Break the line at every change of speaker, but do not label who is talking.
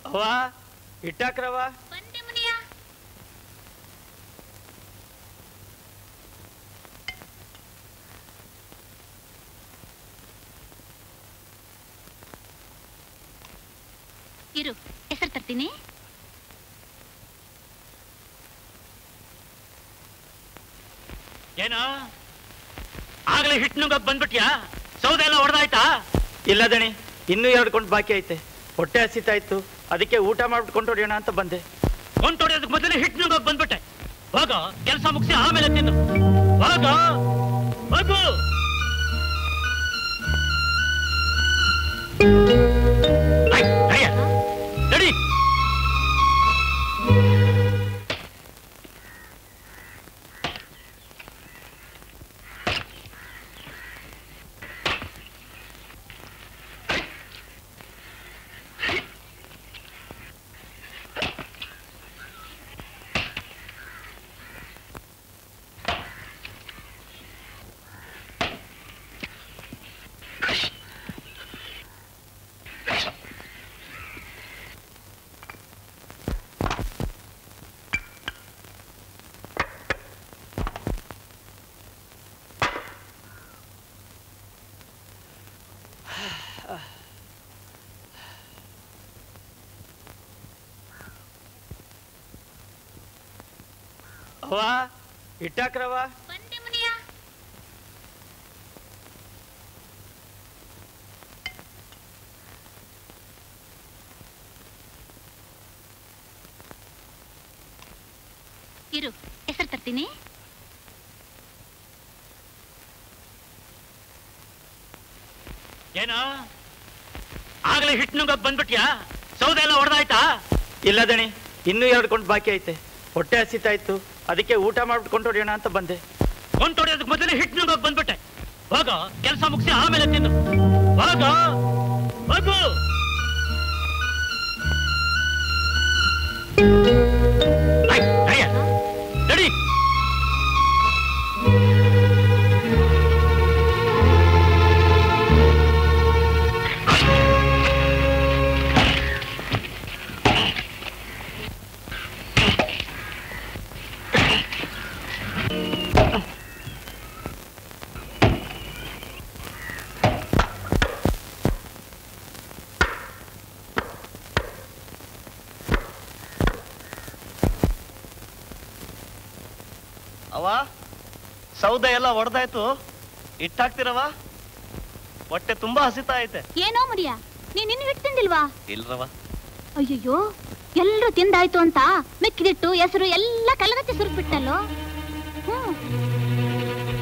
ಅವ್ವ ಇಟ್ಟಾಕ್ರವ
ಬಂದೆ ಮುನಿಯ ಇರು ಹೆಸರು ತರ್ತೀನಿ
ಏನ ಆಗ್ಲೇ ಹಿಟ್ಟು ಬಂದ್ಬಿಟ್ಯಾ ಸೌದೆ ಎಲ್ಲ ಹೊಡೆದಾಯ್ತಾ ಇಲ್ಲ ದಣಿ ಇನ್ನೂ ಎರಡು ಕೊಂಡು ಬಾಕಿ ಐತೆ ಹೊಟ್ಟೆ ಹಸಿತಾಯ್ತು ಅದಕ್ಕೆ ಊಟ ಮಾಡ್ಬಿಟ್ಟು ಕೊಂಡೊಡಿಯೋಣ ಅಂತ ಬಂದೆ ಕೊಂಡೊಡಿಯೋದಕ್ಕೆ ಮೊದಲೇ ಹಿಟ್ಟು ನುಂಗೋಕ್ ಬಂದ್ಬಿಟ್ಟೆ ಹೋಗ ಕೆಲಸ ಮುಗಿಸಿ ಆಮೇಲೆ ತಿನ್ನು ಹೋಗ ಹೋಗು ಐ, ಅಯ್ಯ, ನಡಿ ಅವ್ವ ಇಟ್ಟಾಕ್ರವ
ಬಂದೆ ಮುನಿಯ ಇರು ಹೆಸರು ತರ್ತೀನಿ
ಏನ ಆಗ್ಲೇ ಹಿಟ್ಟು ನುಂಗೋಕ್ ಬಂದ್ಬಿಟ್ಯಾ ಸೌದೆ ಎಲ್ಲ ಹೊಡೆದಾಯ್ತಾ ಇಲ್ಲ ದಣಿ ಇನ್ನೂ ಎರಡು ಕೊಂಡು ಬಾಕಿ ಐತೆ ಹೊಟ್ಟೆ ಹಸಿತಾಯ್ತು ಅದಕ್ಕೆ ಊಟ ಮಾಡ್ಬಿಟ್ಟು ಕೊಂಡೊಡಿಯೋಣ ಅಂತ ಬಂದೆ ಕೊಂಡೊಡಿಯೋದಕ್ಕೆ ಮೊದಲೇ ಹಿಟ್ಟು ನುಂಗೋಕ್ ಬಂದ್ಬಿಟ್ಟೆ ಹೋಗ ಕೆಲಸ ಮುಗಿಸಿ ಆಮೇಲೆ ತಿನ್ನು ಹೋಗ ಹೋಗು ಐ, ಅಯ್ಯ, ನಡಿ
ಅವ ಸೌದೆ ಎಲ್ಲ ಹೊಡೆದಾಯ್ತು ಇಟ್ಟಾಕ್ತಿರವ ಹೊಟ್ಟೆ ತುಂಬಾ ಹಸಿತಾ ಐತೆ
ಏನೋ ಮುರಿಯ ನೀನ್ ಇನ್ನು ಹಿಟ್ಟು ತಿಂದಿಲ್ವಾ
ಇಲ್ರವ
ಅಯ್ಯಯ್ಯೋ ಎಲ್ರು ತಿಂದಾಯ್ತು ಅಂತ ಮಿಕ್ಕಿದಿಟ್ಟು ಹೆಸರು ಎಲ್ಲ ಕಲಗಚ್ಚಿ ಸುರಿದ್ಬಿಟ್ಟಲ್ಲೋ ಹ್ಮ್